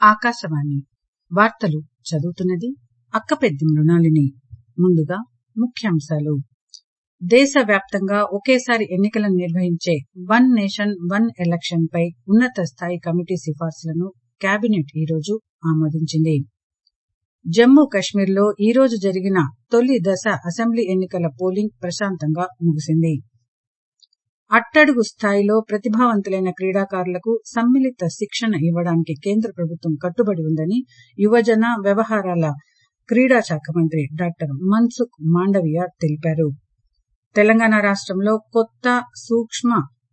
ఆకాశవాణి వార్తలు చదువుతున్నది అక్కపెద్ది మృణాలిని ముందుగా ముఖ్యాంశాలు దేశవ్యాప్తంగా ఒకేసారి ఎన్నికలను నిర్వహించే వన్ నేషన్ వన్ ఎలక్షన్ పై ఉన్నత స్థాయి కమిటీ సిఫార్సులను కేబినెట్ ఈరోజు ఆమోదించింది జమ్మూ కశ్మీర్ లో ఈరోజు జరిగిన తొలి దశ అసెంబ్లీ ఎన్నికల పోలింగ్ ప్రశాంతంగా ముగిసింది అట్టడుగు స్థాయిలో ప్రతిభావంతులైన క్రీడాకారులకు సమ్మిళిత శిక్షణ ఇవ్వడానికి కేంద్ర ప్రభుత్వం కట్టుబడి ఉందని యువజన వ్యవహారాల క్రీడా శాఖ మంత్రి డాక్టర్ మన్సుఖ్ మాండవీయ తెలిపారు తెలంగాణ రాష్టంలో కొత్త సూక్ష్మ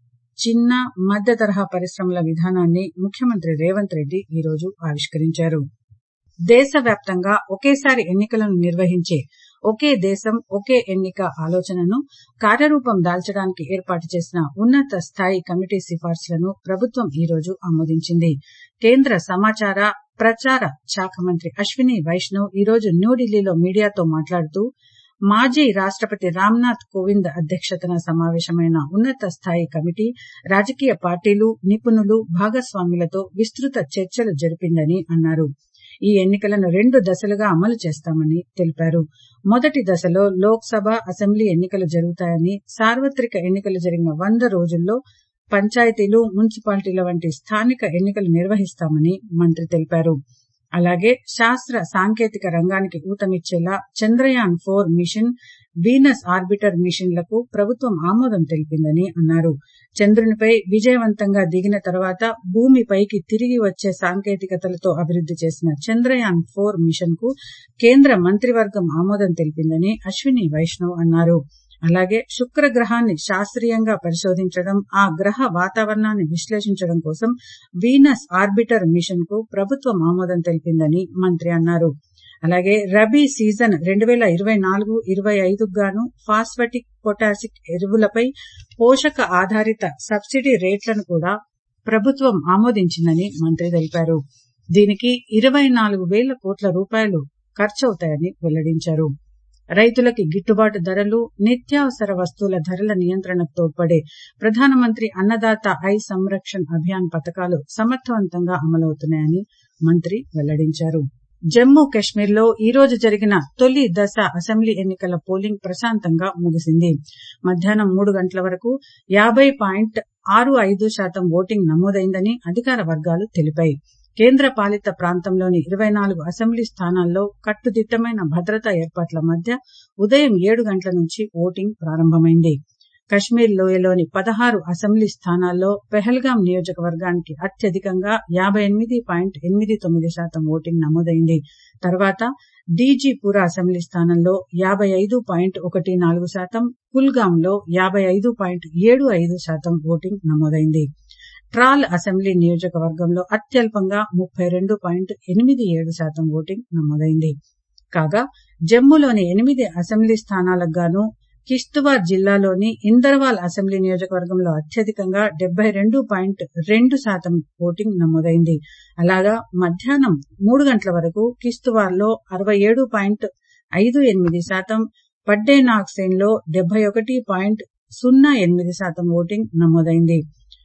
చిన్న మధ్య తరహా పరిశ్రమల విధానాన్ని ముఖ్యమంత్రి రేవంత్ రెడ్డి ఈరోజు ఆవిష్కరించారు దేశవ్యాప్తంగా ఒకేసారి ఎన్నికలను నిర్వహించే ఒకే దేశం ఒకే ఎన్నిక ఆలోచనను కార్యరూపం దాల్చడానికి ఏర్పాటు చేసిన ఉన్నత స్థాయి కమిటీ సిఫార్సులను ప్రభుత్వం ఈరోజు ఆమోదించింది కేంద్ర సమాచార ప్రచార శాఖ మంత్రి అశ్విని వైష్ణవ్ ఈరోజు న్యూఢిల్లీలో మీడియాతో మాట్లాడుతూ మాజీ రాష్టపతి రామ్నాథ్ కోవింద్ అధ్యక్షతన సమావేశమైన ఉన్నత స్థాయి కమిటీ రాజకీయ పార్టీలు నిపుణులు భాగస్వాములతో విస్తృత చర్చలు జరిపిందని అన్నారు ఈ ఎన్నికలను రెండు దశలుగా అమలు చేస్తామని తెలిపారు మొదటి దశలో లోక్ సభ అసెంబ్లీ ఎన్నికలు జరుగుతాయని సార్వత్రిక ఎన్నికలు జరిగిన వంద రోజుల్లో పంచాయతీలు మున్సిపాలిటీల వంటి స్థానిక ఎన్నికలు నిర్వహిస్తామని మంత్రి తెలిపారు అలాగే శాస్త్ర సాంకేతిక రంగానికి ఊతమిచ్చేలా Chandrayaan four mission Venus orbiter మిషన్లకు ప్రభుత్వం ఆమోదం తెలిపిందని అన్నారు చంద్రునిపై విజయవంతంగా దిగిన తర్వాత భూమిపైకి తిరిగి వచ్చే సాంకేతికతలతో అభివృద్ది చేసిన చంద్రయాన్ ఫోర్ మిషన్ కు కేంద్ర మంత్రివర్గం ఆమోదం తెలిపిందని అశ్విని వైష్ణవ్ అన్నారు అలాగే శుక్రగ్రహాన్ని శాస్త్రీయంగా పరిశోధించడం ఆ గ్రహ వాతావరణాన్ని విశ్లేషించడం కోసం వీనస్ ఆర్బిటర్ మిషన్ కు ప్రభుత్వం ఆమోదం తెలిపిందని మంత్రి అన్నారు అలాగే రబీ సీజన్ రెండు వేల ఇరవై నాలుగు ఇరవై ఐదుకు గాను ఫాస్ఫటిక్ పొటాసిక్ ఎరువులపై పోషక ఆధారిత సబ్సిడీ రేట్లను కూడా ప్రభుత్వం ఆమోదించిందని మంత్రి తెలిపారు దీనికి ఇరవై నాలుగు వేల కోట్ల రూపాయలు ఖర్చవుతాయని వెల్లడించారు రైతులకి గిట్టుబాటు ధరలు నిత్యావసర వస్తువుల ధరల నియంత్రణకు తోడ్పడే ప్రధానమంత్రి అన్నదాత ఐ సంరక్షణ్ అభియాన్ పథకాలు సమర్థవంతంగా అమలవుతున్నాయని మంత్రి వెల్లడించారు జమ్మూ కశ్మీర్ లో ఈ రోజు జరిగిన తొలి దశ అసెంబ్లీ ఎన్నికల పోలింగ్ ప్రశాంతంగా ముగిసింది మధ్యాహ్నం మూడు గంటల వరకు యాబై పాయింట్ ఆరు ఐదు శాతం ఓటింగ్ నమోదైందని అధికార వర్గాలు తెలిపాయి కేంద్ర పాలిత ప్రాంతంలోని ఇరవై నాలుగు అసెంబ్లీ స్థానాల్లో కట్టుదిట్టమైన భద్రతా ఏర్పాట్ల మధ్య ఉదయం ఏడు గంటల నుంచి ఓటింగ్ ప్రారంభమైంది కశ్మీర్ లోయలోని పదహారు అసెంబ్లీ స్థానాల్లో పెహల్గాం నియోజకవర్గానికి అత్యధికంగా యాబై ఎనిమిది పాయింట్ ఎనిమిది తొమ్మిది శాతం ఓటింగ్ నమోదైంది తర్వాత డీజీపుర అసెంబ్లీ స్థానంలో యాబై ఐదు పాయింట్ ఒకటి నాలుగు శాతం కుల్గాంలో యాబై ఐదు పాయింట్ ఏడు ఐదు శాతం ఓటింగ్ నమోదైంది ట్రాల్ అసెంబ్లీ నియోజకవర్గంలో అత్యల్పంగా ముప్పై రెండు పాయింట్ ఎనిమిది ఏడు శాతం ఓటింగ్ నమోదైంది కాగా జమ్మూలోని ఎనిమిది అసెంబ్లీ స్థానాలకు గాను కిష్త్వార్ జిల్లాలోని ఇందర్వాల్ అసెంబ్లీ నియోజకవర్గంలో అత్యధికంగా డెబ్బై రెండు పాయింట్ రెండు శాతం ఓటింగ్ నమోదైంది అలాగా మధ్యాహ్నం మూడు గంటల వరకు కిష్త్వార్లో అరవై ఏడు పాయింట్ ఐదు ఎనిమిది శాతం పడ్డేనాగ్సేన్లో డెబ్బై ఒకటి పాయింట్ సున్నా ఎనిమిది శాతం ఓటింగ్ నమోదైంది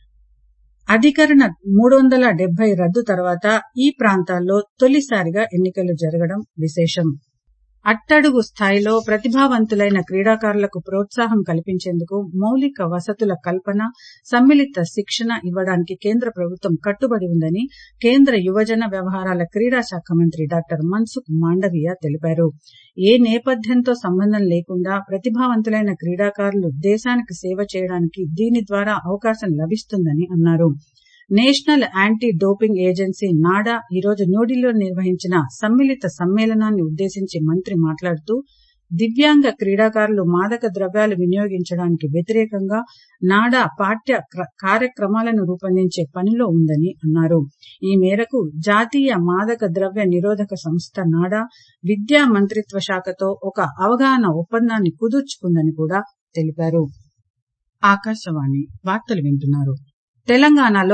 అధికరణ మూడు వందల డెబ్బై రద్దు తర్వాత ఈ ప్రాంతాల్లో తొలిసారిగా ఎన్నికలు జరగడం విశేషం అట్టడుగు స్థాయిలో ప్రతిభావంతులైన క్రీడాకారులకు ప్రోత్సాహం కల్పించేందుకు మౌలిక వసతుల కల్పన సమ్మిళిత శిక్షణ ఇవ్వడానికి కేంద్ర ప్రభుత్వం కట్టుబడి ఉందని కేంద్ర యువజన వ్యవహారాల క్రీడా శాఖ మంత్రి డాక్టర్ మన్సుఖ్ మాండవీయ తెలిపారు ఏ నేపథ్యంతో సంబంధం లేకుండా ప్రతిభావంతులైన క్రీడాకారులు దేశానికి సేవ చేయడానికి దీని ద్వారా అవకాశం లభిస్తుందని అన్నారు national anti doping agency NADA ఈరోజు న్యూఢిల్లీలో నిర్వహించిన సమ్మిళిత సమ్మేళనాన్ని ఉద్దేశించి మంత్రి మాట్లాడుతూ దివ్యాంగ క్రీడాకారులు మాదక ద్రవ్యాలు వినియోగించడానికి వ్యతిరేకంగా నాడా పాఠ్య కార్యక్రమాలను రూపొందించే పనిలో ఉందని అన్నారు ఈ మేరకు జాతీయ మాదక ద్రవ్య నిరోధక సంస్థ నాడా విద్యా మంత్రిత్వ శాఖతో ఒక అవగాహన ఒప్పందాన్ని కుదుర్చుకుందని కూడా తెలిపారు ఆకాశవాణి వార్తలు వింటున్నారు తెలంగాణలో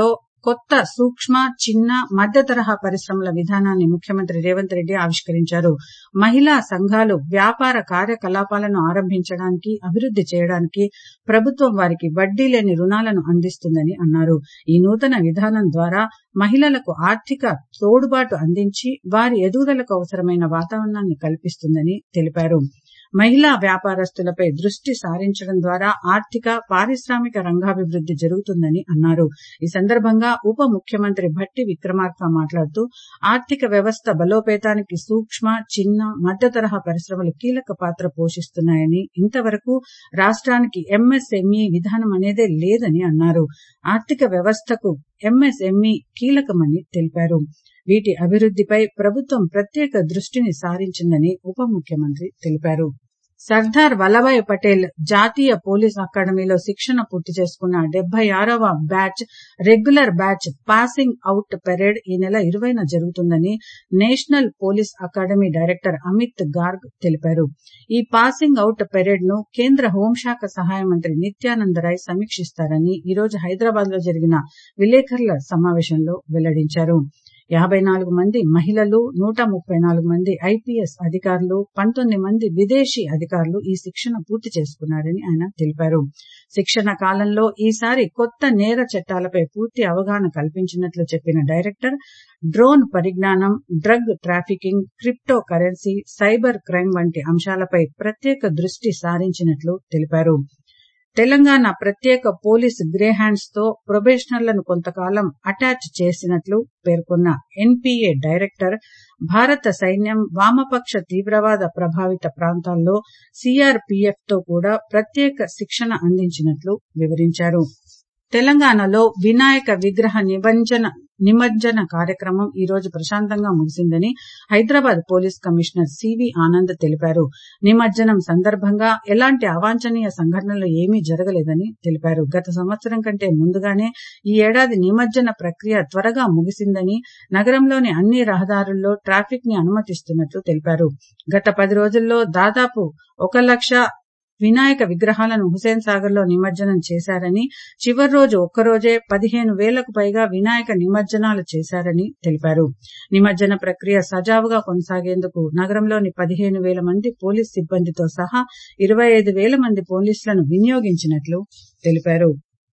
కొత్త సూక్ష్మ చిన్న మధ్య తరహా పరిశ్రమల విధానాన్ని ముఖ్యమంత్రి రేవంత్ రెడ్డి ఆవిష్కరించారు మహిళా సంఘాలు వ్యాపార కార్యకలాపాలను ఆరంభించడానికి అభివృద్ది చేయడానికి ప్రభుత్వం వారికి వడ్డీ లేని రుణాలను అందిస్తుందని అన్నారు ఈ నూతన విధానం ద్వారా మహిళలకు ఆర్థిక తోడుబాటు అందించి వారి ఎదుగుదలకు అవసరమైన వాతావరణాన్ని కల్పిస్తుందని తెలిపారు మహిళా వ్యాపారస్తులపై దృష్టి సారించడం ద్వారా ఆర్థిక పారిశ్రామిక రంగాభివృద్ది జరుగుతుందని అన్నారు ఈ సందర్భంగా ఉప ముఖ్యమంత్రి భట్టి విక్రమార్క మాట్లాడుతూ ఆర్థిక వ్యవస్థ బలోపేతానికి సూక్ష్మ చిన్న మధ్య తరహా పరిశ్రమలు కీలక పాత్ర పోషిస్తున్నాయని ఇంతవరకు రాష్ట్రానికి ఎంఎస్ఎంఈ విధానం అనేదే లేదని అన్నారు ఆర్థిక వ్యవస్థకు ఎంఎస్ఎంఈ కీలకమని తెలిపారు వీటి అభివృద్దిపై ప్రభుత్వం ప్రత్యేక దృష్టిని సారించిందని ఉప ముఖ్యమంత్రి తెలిపారు సర్దార్ వల్లభాయ్ పటేల్ జాతీయ పోలీస్ అకాడమీలో శిక్షణ పూర్తి చేసుకున్న డెబ్బై ఆరవ batch regular batch passing out parade ఈ నెల ఇరవైన జరుగుతుందని national police academy director Amit Garg తెలిపారు ఈ పాసింగ్ అవుట్ పెరేడ్ ను కేంద్ర హోంశాఖ సహాయ మంత్రి నిత్యానంద రాయ్ సమీక్షిస్తారని ఈ రోజు హైదరాబాద్ లో జరిగిన విలేకరుల సమావేశంలో వెల్లడించారు యాబై నాలుగు మంది మహిళలు నూట ముప్పై నాలుగు మంది ఐపీఎస్ అధికారులు పంతొమ్మిది మంది విదేశీ అధికారులు ఈ శిక్షణ పూర్తి చేసుకున్నారని ఆయన తెలిపారు శిక్షణ కాలంలో ఈసారి కొత్త నేర చట్టాలపై పూర్తి అవగాహన కల్పించినట్లు చెప్పిన డైరెక్టర్ డ్రోన్ పరిజ్ఞానం drug trafficking crypto currency cyber crime వంటి అంశాలపై ప్రత్యేక దృష్టి సారించినట్లు తెలిపారు తెలంగాణ ప్రత్యేక పోలీస్ గ్రే హ్యాండ్స్ తో ప్రొబేషనర్లను కొంతకాలం అటాచ్ చేసినట్లు పేర్కొన్న ఎన్పీఏ డైరెక్టర్ భారత సైన్యం వామపక్ష తీవ్రవాద ప్రభావిత ప్రాంతాల్లో సీఆర్పీఎఫ్ తో కూడా ప్రత్యేక శిక్షణ అందించినట్లు వివరించారు తెలంగాణలో వినాయక విగ్రహ నిబంజన నిమజ్జన కార్యక్రమం ఈ రోజు ప్రశాంతంగా ముగిసిందని Hyderabad police commissioner C V Anand తెలిపారు నిమజ్జనం సందర్భంగా ఎలాంటి అవాంఛనీయ సంఘటనలు ఏమీ జరగలేదని తెలిపారు గత సంవత్సరం కంటే ముందుగానే ఈ ఏడాది నిమజ్జన ప్రక్రియ త్వరగా ముగిసిందని నగరంలోని అన్ని రహదారుల్లో ట్రాఫిక్ ని అనుమతిస్తున్నట్లు తెలిపారు గత పది రోజుల్లో దాదాపు ఒక లక్ష వినాయక విగ్రహాలను హుసేన్ సాగర్ లో నిమజ్జనం చేశారని చివరి రోజు ఒక్కరోజే పదిహేను వేలకు పైగా వినాయక నిమజ్జనాలు చేశారని తెలిపారు నిమజ్జన ప్రక్రియ సజావుగా కొనసాగేందుకు నగరంలోని పదిహేను వేల మంది పోలీస్ సిబ్బందితో సహా ఇరవై ఐదు వేల మంది పోలీసులను వినియోగించినట్లు తెలిపారు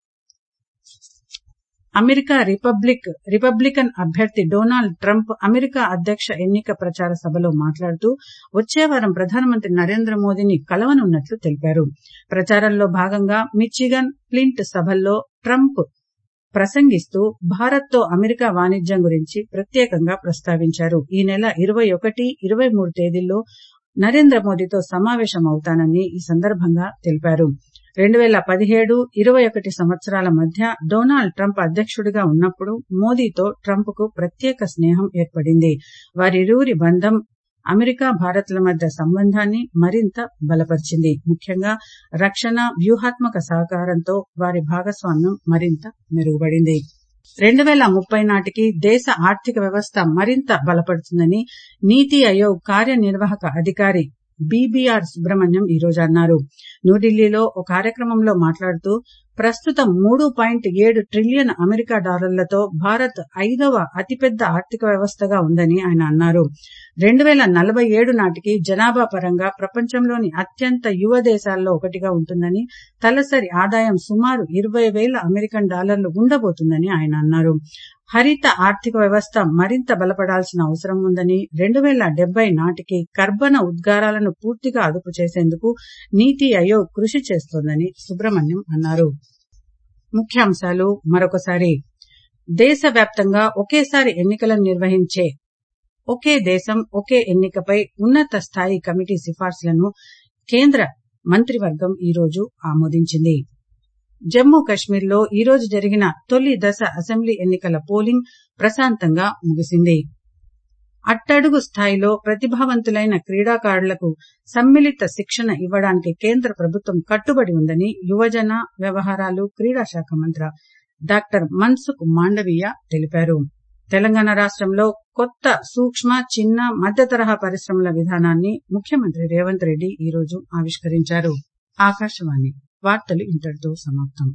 అమెరికా రిపబ్లిక్ రిపబ్లికన్ అభ్యర్థి డొనాల్డ్ ట్రంప్ అమెరికా అధ్యక్ష ఎన్నిక ప్రచార సభలో మాట్లాడుతూ వచ్చే వారం ప్రధానమంత్రి నరేంద్ర మోదీని కలవనున్నట్లు తెలిపారు ప్రచారంలో భాగంగా మిచిగన్ ప్లింట్ సభల్లో ట్రంప్ ప్రసంగిస్తూ భారత్తో అమెరికా వాణిజ్యం గురించి ప్రత్యేకంగా ప్రస్తావించారు ఈ నెల ఇరవై ఒకటి ఇరవై మూడు తేదీల్లో నరేంద్ర మోదీతో సమావేశమవుతానని ఈ సందర్భంగా తెలిపారు రెండు వేల పదిహేడు ఇరవై ఒకటి సంవత్సరాల మధ్య డొనాల్డ్ ట్రంప్ అధ్యక్షుడిగా ఉన్నప్పుడు మోదీతో ట్రంప్ కు ప్రత్యేక స్నేహం ఏర్పడింది వారిరువురి బంధం అమెరికా భారత్ల మధ్య సంబంధాన్ని మరింత బలపరిచింది ముఖ్యంగా రక్షణ వ్యూహాత్మక సహకారంతో వారి భాగస్వామ్యం మరింత మెరుగుపడింది రెండు వేల ముప్పై నాటికి దేశ ఆర్థిక వ్యవస్థ మరింత బలపడుతుందని నీతి ఆయోగ్ కార్యనిర్వాహక అధికారి బీబీఆర్ సుబ్రహ్మణ్యం ఈ రోజు అన్నారు న్యూఢిల్లీలో ఓ కార్యక్రమంలో మాట్లాడుతూ ప్రస్తుతం మూడు పాయింట్ ఏడు ట్రిలియన్ అమెరికా డాలర్లతో భారత్ ఐదవ అతిపెద్ద ఆర్థిక వ్యవస్థగా ఉందని ఆయన అన్నారు రెండు వేల నలభై ఏడు నాటికి జనాభా పరంగా ప్రపంచంలోని అత్యంత యువ దేశాల్లో ఒకటిగా ఉంటుందని తలసరి ఆదాయం సుమారు ఇరవై వేల అమెరికన్ డాలర్లు ఉండబోతుందని ఆయన అన్నారు హరిత ఆర్థిక వ్యవస్థ మరింత బలపడాల్సిన అవసరం ఉందని రెండు వేల డెబ్బై నాటికి కర్బన ఉద్గారాలను పూర్తిగా అదుపు చేసేందుకు నీతి ఆయోగ్ కృషి చేస్తోందని సుబ్రహ్మణ్యం అన్నారు ముఖ్యాంశాలు మరొకసారి దేశవ్యాప్తంగా ఒకేసారి ఎన్నికలను నిర్వహించే ఒకే దేశం ఒకే ఎన్నికపై ఉన్నత స్థాయి కమిటీ సిఫార్సులను కేంద్ర మంత్రివర్గం ఈ రోజు ఆమోదించింది జమ్మూ కశ్మీర్లో ఈ రోజు జరిగిన తొలి దశ అసెంబ్లీ ఎన్నికల పోలింగ్ ప్రశాంతంగా ముగిసింది అట్టడుగు స్థాయిలో ప్రతిభావంతులైన క్రీడాకారులకు సమ్మిళిత శిక్షణ ఇవ్వడానికి కేంద్ర ప్రభుత్వం కట్టుబడి ఉందని యువజన వ్యవహారాలు క్రీడా శాఖ మంత్రి డాక్టర్ మన్సుఖ్ మాండవీయ తెలిపారు తెలంగాణ రాష్టంలో కొత్త సూక్ష్మ చిన్న మధ్య తరహా పరిశ్రమల విధానాన్ని ముఖ్యమంత్రి రేవంత్ రెడ్డి ఈ రోజు ఆవిష్కరించారు ఆకాశవాణి వార్తలు ఇంతటితో సమాప్తం